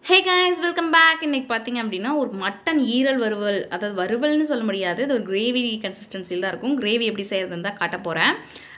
ஹே guys welcome back இன்னைக்கு பார்த்தீங்க அப்படின்னா ஒரு மட்டன் ஈரல் வறுவல் அதாவது வறுவல்னு சொல்ல முடியாது இது ஒரு கிரேவி கன்சிஸ்டன்சியில் தான் இருக்கும் கிரேவி எப்படி செய்கிறதுன்னு தான் காட்ட போகிறேன்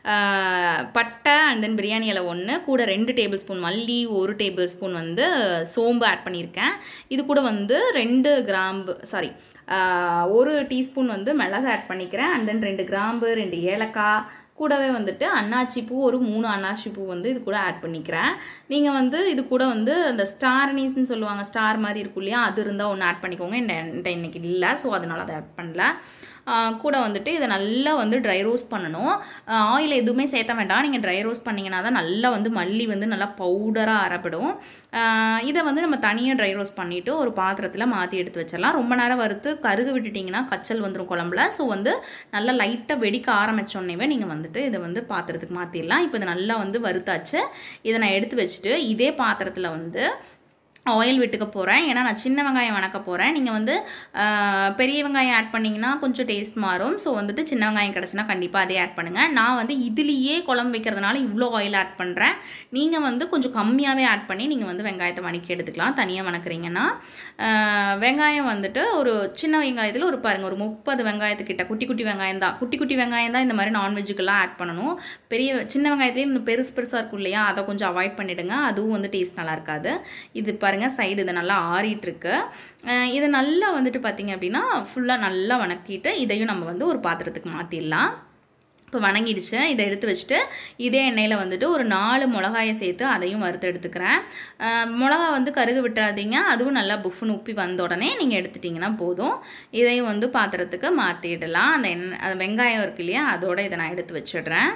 பட்டை அண்ட் தென் பிரியாணி இலை ஒன்று கூட ரெண்டு டேபிள் ஸ்பூன் மல்லி ஒரு டேபிள் ஸ்பூன் வந்து சோம்பு ஆட் பண்ணியிருக்கேன் இது கூட வந்து ரெண்டு கிராம்பு சாரி ஒரு டீஸ்பூன் வந்து மிளகு ஆட் பண்ணிக்கிறேன் அண்ட் தென் ரெண்டு கிராம்பு ரெண்டு ஏலக்காய் கூடவே வந்துட்டு அன்னாச்சி பூ ஒரு மூணு அன்னாச்சி பூ வந்து இது கூட ஆட் பண்ணிக்கிறேன் நீங்கள் வந்து இது கூட வந்து அந்த ஸ்டார் அனீஸ்ன்னு சொல்லுவாங்க ஸ்டார் மாதிரி இருக்கும் இல்லையா அது இருந்தால் ஒன்று ஆட் பண்ணிக்கோங்க இந்த என்கிட்ட இன்னைக்கு இல்லை ஸோ அதனால் அதை ஆட் பண்ணல ஆஹ் கூட வந்துட்டு இதை நல்லா வந்து ட்ரை ரோஸ்ட் பண்ணணும் ஆயில் எதுவுமே சேர்த்த வேண்டாம் நீங்கள் ட்ரை ரோஸ்ட் பண்ணிங்கன்னா தான் நல்லா வந்து மல்லி வந்து நல்லா பவுடராக அரைப்படும் ஆஹ் இதை வந்து நம்ம தனியாக ட்ரை ரோஸ்ட் பண்ணிவிட்டு ஒரு பாத்திரத்தில் மாற்றி எடுத்து வச்சிடலாம் ரொம்ப நேரம் வறுத்து கருகு விட்டுட்டிங்கன்னா கச்சல் வந்துடும் குழம்புல ஸோ வந்து நல்லா லைட்டாக வெடிக்க ஆரம்பித்தோடனேவே நீங்கள் வந்துட்டு இதை வந்து பாத்திரத்துக்கு மாற்றிடலாம் இப்போ இதை நல்லா வந்து வறுத்தாச்சு இதை நான் எடுத்து வச்சுட்டு இதே பாத்திரத்தில் வந்து ஆயில் விட்டுக்க போகிறேன் ஏன்னா நான் சின்ன வெங்காயம் வணக்க போகிறேன் நீங்கள் வந்து ஆஹ், பெரிய வெங்காயம் ஆட் பண்ணிங்கன்னா கொஞ்சம் டேஸ்ட் மாறும் ஸோ வந்துட்டு சின்ன வெங்காயம் கிடச்சுன்னா கண்டிப்பாக அதே ஆட் பண்ணுங்கள் நான் வந்து இதுலேயே குழம்பு வைக்கிறதுனால இவ்வளோ ஆயில் ஆட் பண்ணுறேன் நீங்கள் வந்து கொஞ்சம் கம்மியாகவே ஆட் பண்ணி நீங்கள் வந்து வெங்காயத்தை வணக்கி எடுத்துக்கலாம் தனியாக வணக்குறீங்கன்னா ஆஹ், வெங்காயம் வந்துட்டு ஒரு சின்ன வெங்காயத்தில் ஒரு பாருங்கள் ஒரு முப்பது வெங்காயத்துக்கிட்ட குட்டி குட்டி வெங்காயம் தான் குட்டி குட்டி வெங்காயம் தான் இந்த மாதிரி நான்வெஜ்ஜுக்கெல்லாம் ஆட் பண்ணணும் பெரிய சின்ன வெங்காயத்துலேயே இன்னும் பெருசு பெருசாக இருக்கும் இல்லையா அதை கொஞ்சம் அவாய்ட் பண்ணிவிடுங்க அதுவும் வந்து டேஸ்ட் நல்லா இருக்காது இது பாருங்கள் சைடு இது நல்லா ஆறிட்டு இருக்கு அஹ் இது நல்லா வந்துட்டு பார்த்தீங்க அப்படின்னா ஃபுல்லாக நல்லா வணக்கிட்டு இதையும் நம்ம வந்து ஒரு பாத்திரத்துக்கு மாற்றிடலாம் இப்போ வணங்கிடுச்சு இதை எடுத்து வச்சுட்டு இதே எண்ணெயில் வந்துட்டு ஒரு நாலு மிளகாயை சேர்த்து அதையும் வறுத்து எடுத்துக்கிறேன் அஹ் மிளகா வந்து கருகு விட்டுறாதீங்க அதுவும் நல்லா புஃப்னு உப்பி வந்த உடனே நீங்கள் எடுத்துட்டிங்கன்னா போதும் இதையும் வந்து பாத்திரத்துக்கு மாற்றிடலாம் அந்த எண்ணெய் அந்த வெங்காயம் இருக்கு இல்லையா அதோட இதை நான் எடுத்து வச்சிடுறேன்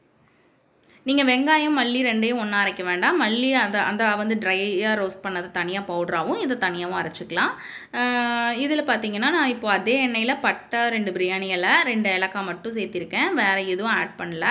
நீங்கள் வெங்காயம் மல்லி ரெண்டையும் ஒன்றா அரைக்க வேண்டாம் மல்லி அந்த அந்த வந்து ட்ரையாக ரோஸ்ட் பண்ணது தனியாக பவுட்ராகவும் இதை தனியாகவும் அரைச்சிக்கலாம் இதில் பார்த்தீங்கன்னா நான் இப்போ அதே எண்ணெயில் பட்டை ரெண்டு பிரியாணி இலை ரெண்டு ஏலக்காய் மட்டும் சேர்த்திருக்கேன் வேறு எதுவும் ஆட் பண்ணல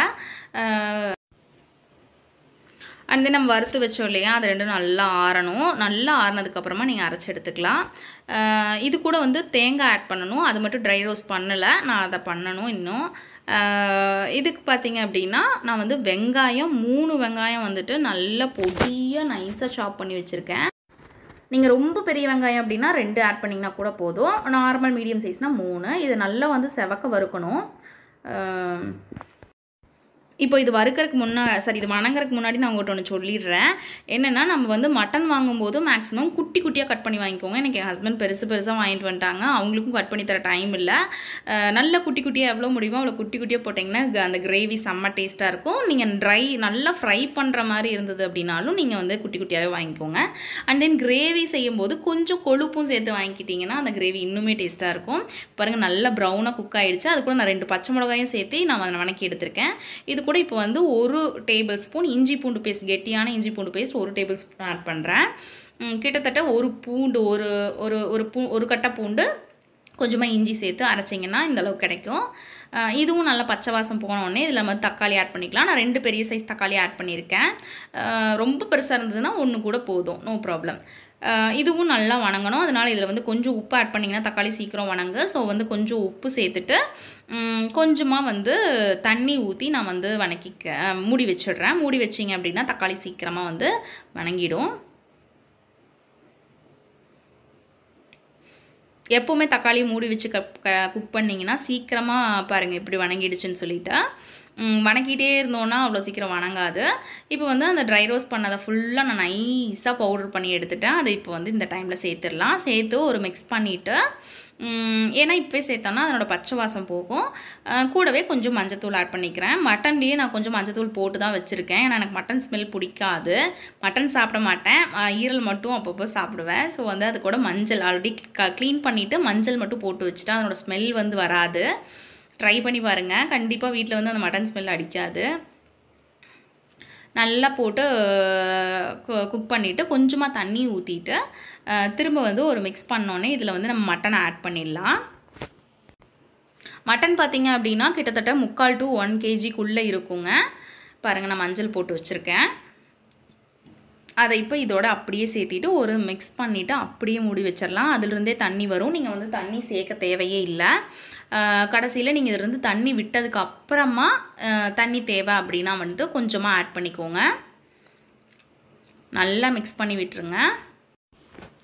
அண்ட் தென் நம்ம வறுத்து வச்சோம் இல்லையா அது ரெண்டும் நல்லா ஆறணும் நல்லா ஆறினதுக்கப்புறமா நீங்கள் அரைச்சி எடுத்துக்கலாம் அஹ் இது கூட வந்து தேங்காய் ஆட் பண்ணணும் அது மட்டும் ட்ரை ரோஸ்ட் பண்ணலை நான் அதை பண்ணணும் இன்னும் அஹ் இதுக்கு பார்த்தீங்க அப்படின்னா நான் வந்து வெங்காயம் மூணு வெங்காயம் வந்துட்டு நல்லா பொடியாக நைஸாக சாப் பண்ணி வச்சுருக்கேன் நீங்கள் ரொம்ப பெரிய வெங்காயம் அப்படின்னா ரெண்டு ஆட் பண்ணிங்கன்னா கூட போதும் நார்மல் மீடியம் சைஸ்னால் மூணு இது நல்லா வந்து செவக்க வறுக்கணும் அஹ் இப்போ இது வறுக்கறதுக்கு முன்னா சரி இது வணங்குறதுக்கு முன்னாடி நான் உங்கள்கிட்ட ஒன்று சொல்லிடுறேன் என்னென்னா நம்ம வந்து மட்டன் வாங்கும்போது மேக்ஸிமம் குட்டி குட்டியாக கட் பண்ணி வாங்கிக்கோங்க எனக்கு என் ஹஸ்பண்ட் பெருசு பெருசாக வாங்கிட்டு வந்துட்டாங்க அவங்களுக்கும் கட் பண்ணி தர டைம் இல்லை அஹ் நல்ல குட்டி குட்டியாக எவ்வளோ முடியுமோ அவ்வளோ குட்டி குட்டியாக போட்டிங்கன்னா க- அந்த கிரேவி செம்ம டேஸ்ட்டாக இருக்கும் நீங்கள் ட்ரை நல்லா ஃப்ரை பண்ணுற மாதிரி இருந்தது அப்படின்னாலும் நீங்கள் வந்து குட்டி குட்டியாகவே வாங்கிக்கோங்க அண்ட் தென் கிரேவி செய்யும்போது கொஞ்சம் கொழுப்பும் சேர்த்து வாங்கிக்கிட்டிங்கன்னா அந்த கிரேவி இன்னுமே டேஸ்ட்டாக இருக்கும் பாருங்கள் நல்லா ப்ரௌனாக குக் ஆகிடுச்சு அது கூட நான் ரெண்டு பச்சை மிளகாயும் சேர்த்து நான் அதை வணக்கி எடுத்திருக்கேன் இது கூட இப்போ வந்து ஒரு டேபிள் ஸ்பூன் இஞ்சி பூண்டு பேஸ்ட் கெட்டியான இஞ்சி பூண்டு பேஸ்ட் ஒரு டேபிள் ஸ்பூன் ஆட் பண்ணுறேன் கிட்டத்தட்ட ஒரு பூண்டு ஒரு ஒரு ஒரு பூ ஒரு கட்டை பூண்டு கொஞ்சமாக இஞ்சி சேர்த்து அரைச்சிங்கன்னா இந்த அளவுக்கு கிடைக்கும் அஹ் இதுவும் நல்லா பச்சை வாசம் போன உடனே இதில் வந்து தக்காளி ஆட் பண்ணிக்கலாம் நான் ரெண்டு பெரிய சைஸ் தக்காளி ஆட் பண்ணியிருக்கேன் அஹ் ரொம்ப பெருசாக இருந்ததுன்னா ஒன்று கூட போதும் நோ ப்ராப்ளம் இதுவும் நல்லா வணங்கணும் அதனால் இதில் வந்து கொஞ்சம் உப்பு ஆட் பண்ணிங்கன்னா தக்காளி சீக்கிரம் வணங்கு ஸோ வந்து கொஞ்சம் உப்பு சேர்த்துட்டு கொஞ்சமாக வந்து தண்ணி ஊற்றி நான் வந்து வணக்கிக்க அஹ் மூடி வச்சிடுறேன் மூடி வச்சிங்க அப்படின்னா தக்காளி சீக்கிரமாக வந்து வணங்கிடும் எப்போவுமே தக்காளி மூடி வச்சு கப் குக் பண்ணிங்கன்னா சீக்கிரமாக பாருங்கள் இப்படி வணங்கிடுச்சுன்னு சொல்லிட்டு ம், வணக்கிட்டே இருந்தோன்னா அவ்வளோ சீக்கிரம் வணங்காது இப்போ வந்து அந்த ட்ரை ரோஸ்ட் பண்ணதை ஃபுல்லாக நான் நைஸாக பவுடர் பண்ணி எடுத்துட்டேன் அதை இப்போ வந்து இந்த டைமில் சேர்த்துடலாம் சேர்த்து ஒரு மிக்ஸ் பண்ணிவிட்டு ஏன்னா இப்போவே சேர்த்தோன்னா அதனோட பச்சை வாசம் போகும் அஹ் கூடவே கொஞ்சம் மஞ்சத்தூள் ஆட் பண்ணிக்கிறேன் மட்டன்லேயே நான் கொஞ்சம் மஞ்சத்தூள் போட்டு தான் வச்சுருக்கேன் ஏன்னா எனக்கு மட்டன் ஸ்மெல் பிடிக்காது மட்டன் சாப்பிட மாட்டேன் அஹ் ஈரல் மட்டும் அப்பப்போ சாப்பிடுவேன் ஸோ வந்து அது கூட மஞ்சள் ஆல்ரெடி க க்ளீன் பண்ணிவிட்டு மஞ்சள் மட்டும் போட்டு வச்சுட்டா அதனோட ஸ்மெல் வந்து வராது ட்ரை பண்ணி பாருங்கள் கண்டிப்பாக வீட்டில் வந்து அந்த மட்டன் ஸ்மெல் அடிக்காது நல்லா போட்டு குக் பண்ணிவிட்டு கொஞ்சமாக தண்ணி ஊற்றிட்டு திரும்ப வந்து ஒரு மிக்ஸ் பண்ணோன்னே இதில் வந்து நம்ம மட்டனை ஆட் பண்ணிடலாம் மட்டன் பார்த்தீங்க அப்படின்னா கிட்டத்தட்ட முக்கால் டு ஒன் கேஜிக்குள்ளே இருக்குங்க பாருங்கள் நான் மஞ்சள் போட்டு வச்சுருக்கேன் அதை இப்போ இதோட அப்படியே சேர்த்திட்டு ஒரு மிக்ஸ் பண்ணிவிட்டு அப்படியே மூடி வச்சிடலாம் அதிலிருந்தே தண்ணி வரும் நீங்கள் வந்து தண்ணி சேர்க்க தேவையே இல்லை கடைசியில் நீங்கள் இதிலிருந்து தண்ணி விட்டதுக்கு அப்புறமா அஹ், தண்ணி தேவை அப்படின்னா வந்துட்டு கொஞ்சமாக ஆட் பண்ணிக்கோங்க நல்லா மிக்ஸ் பண்ணி விட்டுருங்க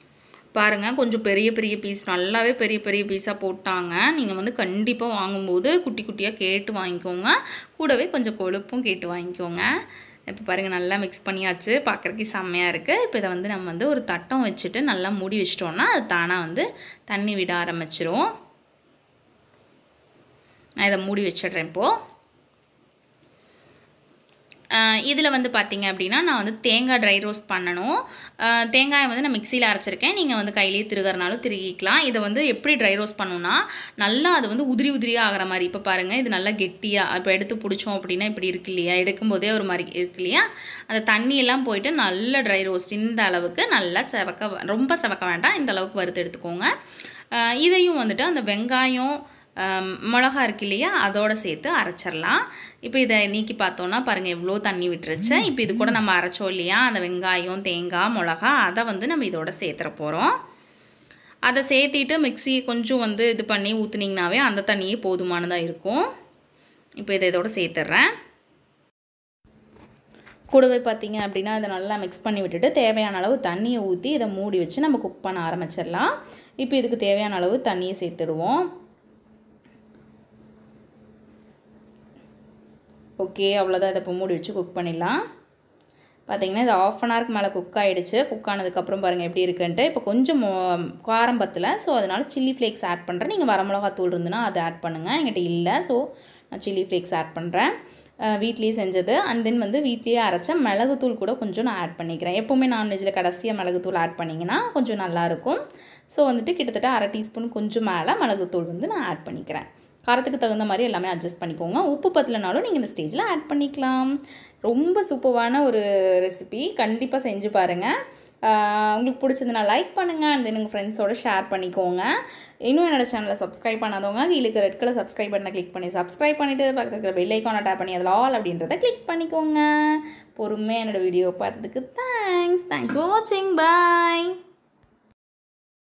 பாருங்கள் கொஞ்சம் பெரிய பெரிய பீஸ் நல்லாவே பெரிய பெரிய பீஸாக போட்டாங்க நீங்கள் வந்து கண்டிப்பாக வாங்கும்போது குட்டி குட்டியாக கேட்டு வாங்கிக்கோங்க கூடவே கொஞ்சம் கொழுப்பும் கேட்டு வாங்கிக்கோங்க இப்போ பாருங்கள் நல்லா மிக்ஸ் பண்ணியாச்சு பார்க்குறதுக்கு செம்மையாக இருக்குது இப்போ இதை வந்து நம்ம வந்து ஒரு தட்டம் வச்சுட்டு நல்லா மூடி வச்சிட்டோம்னா அது தானாக வந்து தண்ணி விட ஆரம்பிச்சிரும் நான் இதை மூடி வச்சிடுறேன் இப்போது இதில் வந்து பார்த்தீங்க அப்படின்னா நான் வந்து தேங்காய் ட்ரை ரோஸ்ட் பண்ணணும் அஹ் தேங்காயை வந்து நான் மிக்சியில் அரைச்சிருக்கேன் நீங்கள் வந்து கையிலேயே திருகிறனாலும் திருகிக்கலாம் இதை வந்து எப்படி ட்ரை ரோஸ்ட் பண்ணணும்னா நல்லா அது வந்து உதிரி உதிரியாக ஆகிற மாதிரி இப்போ பாருங்கள் இது நல்லா கெட்டியாக இப்போ எடுத்து பிடிச்சோம் அப்படின்னா இப்படி இருக்கு இல்லையா எடுக்கும்போதே ஒரு மாதிரி இருக்கு இல்லையா அந்த தண்ணியெல்லாம் போயிட்டு நல்ல ட்ரை ரோஸ்ட் இந்த அளவுக்கு நல்லா செவக்க வ- ரொம்ப செவக்க வேண்டாம் இந்த அளவுக்கு வறுத்து எடுத்துக்கோங்க அஹ் இதையும் வந்துட்டு அந்த வெங்காயம் ஆம், மிளகா இருக்கு இல்லையா அதோட சேர்த்து அரைச்சிடலாம் இப்போ இதை நீக்கி பார்த்தோன்னா பாருங்கள் எவ்வளோ தண்ணி விட்டுருச்சு இப்போ இது கூட நம்ம அரைச்சோம் இல்லையா அந்த வெங்காயம் தேங்காய் மிளகா அதை வந்து நம்ம இதோட சேர்த்துற போகிறோம் அதை சேர்த்திட்டு மிக்ஸி கொஞ்சம் வந்து இது பண்ணி ஊற்றுனீங்கனாவே அந்த தண்ணியே போதுமானதாக இருக்கும் இப்போ இதை இதோட சேர்த்துட்றேன் கூடவே பார்த்தீங்க அப்படின்னா இதை நல்லா மிக்ஸ் பண்ணி விட்டுட்டு தேவையான அளவு தண்ணியை ஊற்றி இதை மூடி வச்சு நம்ம குக் பண்ண ஆரம்பிச்சிடலாம் இப்போ இதுக்கு தேவையான அளவு தண்ணியை சேர்த்துடுவோம் ஓகே அவ்வளோதான் இதை இப்போ மூடி வச்சு குக் பண்ணிடலாம் பார்த்தீங்கன்னா இது ஆஃப் அன் ஹவருக்கு மேலே குக் ஆகிடுச்சு குக் ஆனதுக்கப்புறம் பாருங்கள் எப்படி இருக்குன்ட்டு இப்போ கொஞ்சம் மொ- காரம் பத்தல ஸோ அதனால் சில்லி ஃப்ளேக்ஸ் ஆட் பண்ணுறேன் நீங்கள் வரமிளகாத்தூள் இருந்துன்னா அதை ஆட் பண்ணுங்கள் என்கிட்ட இல்லை ஸோ நான் சில்லி ஃப்ளேக்ஸ் ஆட் பண்ணுறேன் வீட்லேயே செஞ்சது அண்ட் தென் வந்து வீட்லேயே அரைச்ச மிளகுத்தூள் கூட கொஞ்சம் நான் ஆட் பண்ணிக்கிறேன் எப்போவுமே நான்வெஜ்ஜில் கடைசியாக மிளகுத்தூள் ஆட் பண்ணிங்கன்னா கொஞ்சம் நல்லாயிருக்கும் ஸோ வந்துட்டு கிட்டத்தட்ட அரை டீஸ்பூன் கொஞ்சம் மேலே மிளகுத்தூள் வந்து நான் ஆட் பண்ணிக்கிறேன் காரத்துக்கு தகுந்த மாதிரி எல்லாமே அட்ஜஸ்ட் பண்ணிக்கோங்க உப்பு பத்தலைனாலும் நீங்கள் இந்த ஸ்டேஜில் ஆட் பண்ணிக்கலாம் ரொம்ப சூப்பரான ஒரு ரெசிபி கண்டிப்பாக செஞ்சு பாருங்கள் ஆஹ் உங்களுக்கு பிடிச்சதுன்னா லைக் பண்ணுங்கள் அண்ட் தென் உங்கள் ஃப்ரெண்ட்ஸோட ஷேர் பண்ணிக்கோங்க இன்னும் என்னோட சேனலை சப்ஸ்கிரைப் பண்ணாதவங்க கீழே ரெட் கலர் சப்ஸ்கிரைப் பண்ண கிளிக் பண்ணி சப்ஸ்கிரைப் பண்ணிவிட்டு பக்கத்தில் இருக்கிற பெல் ஐக்கானை டேப் பண்ணி அதில் ஆல் அப்படின்றத கிளிக் பண்ணிக்கோங்க பொறுமையாக என்னோட வீடியோ பார்த்ததுக்கு தேங்க்ஸ் தேங்க்ஸ் ஃபார் வாட்சிங் பாய்